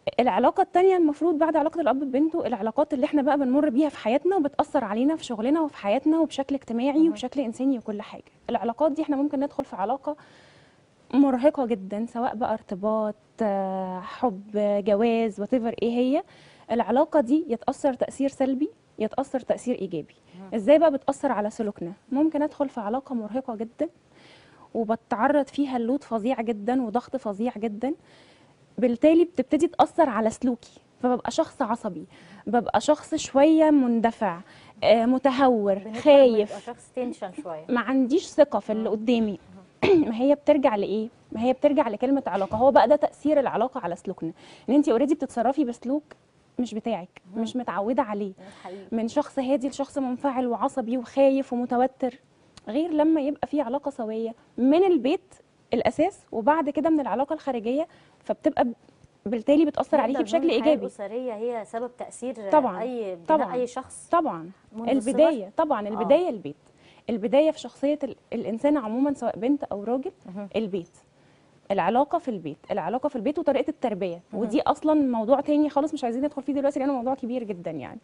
العلاقة التانية المفروض بعد علاقة الأب ببنته العلاقات اللي احنا بقى بنمر بيها في حياتنا وبتأثر علينا في شغلنا وفي حياتنا وبشكل اجتماعي وبشكل إنساني وكل حاجة العلاقات دي احنا ممكن ندخل في علاقة مرهقة جدا سواء بقى ارتباط آه، حب جواز whatever ايه هي العلاقة دي يتأثر تأثير سلبي يتأثر تأثير إيجابي ازاي بقى بتأثر على سلوكنا ممكن أدخل في علاقة مرهقة جدا وبتعرض فيها اللود فظيع جدا وضغط فظيع جدا بالتالي بتبتدي تأثر على سلوكي فببقى شخص عصبي ببقى شخص شوية مندفع آه، متهور بنفهم خايف بيبقى شخص تنشن شويه ما عنديش ثقة في اللي قدامي ما هي بترجع لايه ما هي بترجع لكلمة علاقة هو بقى ده تأثير العلاقة على سلوكنا ان انت اوريدي بتتصرفي بسلوك مش بتاعك مش متعودة عليه حقيقي من شخص هادي لشخص منفعل وعصبي وخايف ومتوتر غير لما يبقى في علاقة سوية من البيت الأساس وبعد كده من العلاقة الخارجية فبتبقى ب- بالتالي بتأثر عليكي نقدر بشكل نقول الحياة إيجابي الأسرية هي سبب تأثير طبعاً، أي بناء طبعاً. أي شخص طبعا منذ البداية طبعا البداية البيت البداية في شخصية ال- الإنسان عموما سواء بنت أو راجل مهم. البيت العلاقة في البيت العلاقة في البيت وطريقة التربية ودي أصلا موضوع تاني خالص مش عايزين ندخل فيه دلوقتي لأنه موضوع كبير جدا يعني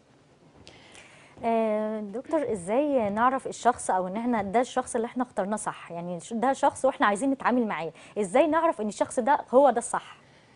آه، دكتور ازاي نعرف الشخص او ان احنا ده الشخص اللي احنا اخترناه صح يعني ش- ده شخص واحنا عايزين نتعامل معاه ازاي نعرف ان الشخص ده هو ده الصح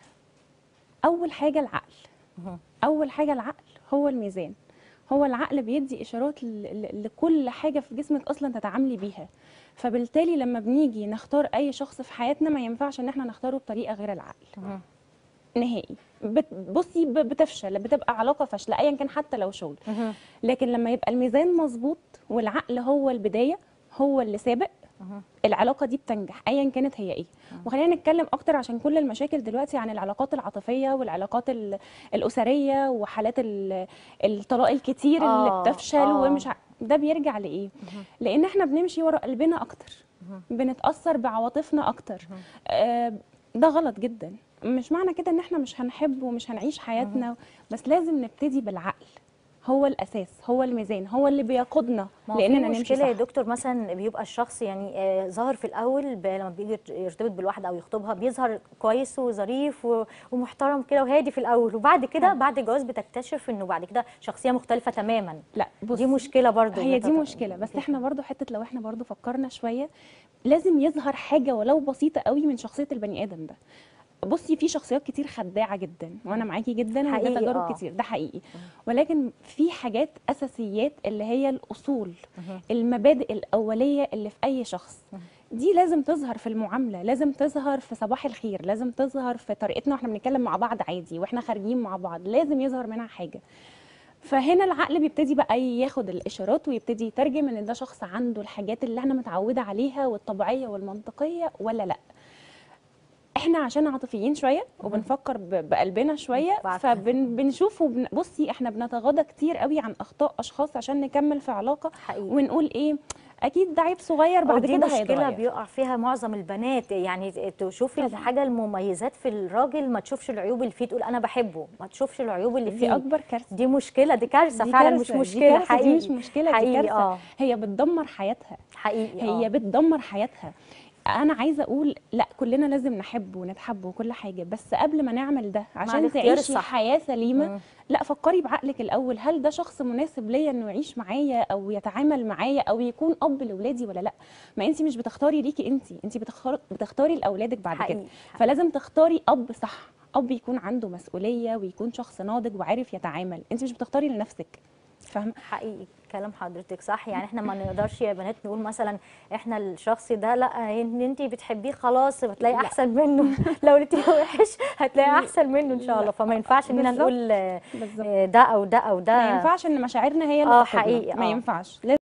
أول حاجة العقل مهم. أول حاجة العقل هو الميزان هو العقل بيدي إشارات ل- ل- لكل حاجة في جسمك أصلا تتعاملي بيها فبالتالي لما بنيجي نختار أي شخص في حياتنا ما ينفعش إن احنا نختاره بطريقة غير العقل مهم. نهائي بت- بصي ب- بتفشل بتبقى علاقة فاشلة أيا كان حتى لو شغل مهم. لكن لما يبقى الميزان مظبوط والعقل هو البداية هو اللي سابق مهم. العلاقة دي بتنجح أيا كانت هي إيه وخلينا نتكلم أكتر عشان كل المشاكل دلوقتي عن العلاقات العاطفية والعلاقات ال- الأسرية وحالات ال- الطلاق الكتير اللي آه، بتفشل آه. ومش ع- ده بيرجع لإيه؟ لأن إحنا بنمشي ورا قلبنا أكتر بنتأثر بعواطفنا أكتر آه، ده غلط جدا مش معنى كده إن إحنا مش هنحب ومش هنعيش حياتنا بس لازم نبتدي بالعقل هو الأساس هو الميزان هو اللي بيقودنا ما هو في لأننا نمشي مشكله يا صح دكتور مثلا بيبقى الشخص يعني آه، ظاهر في الاول ب- لما بيجي يرتبط بالواحده او يخطبها بيظهر كويس وظريف و- ومحترم كده وهادي في الاول وبعد كده بعد الجواز بتكتشف انه بعد كده شخصيه مختلفه تماما لا دي بصي مشكله برضو هي دي بتت- مشكله بس احنا برضو حته لو احنا برضو فكرنا شويه لازم يظهر حاجه ولو بسيطه قوي من شخصيه البني ادم ده بصي في شخصيات كتير خداعه جدا وانا معاكي جدا حقيقي، وده تجارب آه. كتير ده حقيقي ولكن في حاجات اساسيات اللي هي الاصول المبادئ الاوليه اللي في اي شخص دي لازم تظهر في المعامله لازم تظهر في صباح الخير لازم تظهر في طريقتنا واحنا بنتكلم مع بعض عادي واحنا خارجين مع بعض لازم يظهر منها حاجه فهنا العقل بيبتدي بقى ياخد الاشارات ويبتدي يترجم ان ده شخص عنده الحاجات اللي انا متعوده عليها والطبيعيه والمنطقيه ولا لا احنا عشان عاطفيين شويه وبنفكر ب- بقلبنا شويه بعد- فبنشوف وبن... بصي احنا بنتغاضى كتير قوي عن اخطاء اشخاص عشان نكمل في علاقه حقيقي ونقول ايه اكيد ده عيب صغير بعد ودي كده مشكله هيتغير بيقع فيها معظم البنات يعني تشوفي طبعاً. الحاجه المميزات في الراجل ما تشوفش العيوب اللي فيه تقول انا بحبه ما تشوفش العيوب اللي دي فيه اكبر كارثه دي مشكله دي كارثه دي فعلا كارثة، مش دي مشكله كارثة، حقيقي دي مش مشكله دي حقيقي كارثه اه هي بتدمر حياتها حقيقي هي آه. بتدمر حياتها انا عايزه اقول لا كلنا لازم نحب ونتحب وكل حاجه بس قبل ما نعمل ده عشان الاختيار تعيشي الصح. حياه سليمه مم. لا فكري بعقلك الاول هل ده شخص مناسب ليا انه يعيش معايا او يتعامل معايا او يكون اب لاولادي ولا لا ما انت مش بتختاري ليكي انت انت بتختاري بتختاري لاولادك بعد حقيقي، كده حقيقي. فلازم تختاري اب صح اب يكون عنده مسؤوليه ويكون شخص ناضج وعارف يتعامل انت مش بتختاري لنفسك فاهمه حقيقي كلام حضرتك صح يعني احنا ما نقدرش يا بنات نقول مثلا احنا الشخص ده لا ان انت بتحبيه خلاص هتلاقي لا. احسن منه لو لقيتيه وحش هتلاقي احسن منه ان شاء لا. الله فما ينفعش اننا بالظبط. نقول آه، بالظبط آه، ده او ده او ده ما ينفعش ان مشاعرنا هي اللي آه، تقودنا حقيقي، ما آه. ينفعش لازم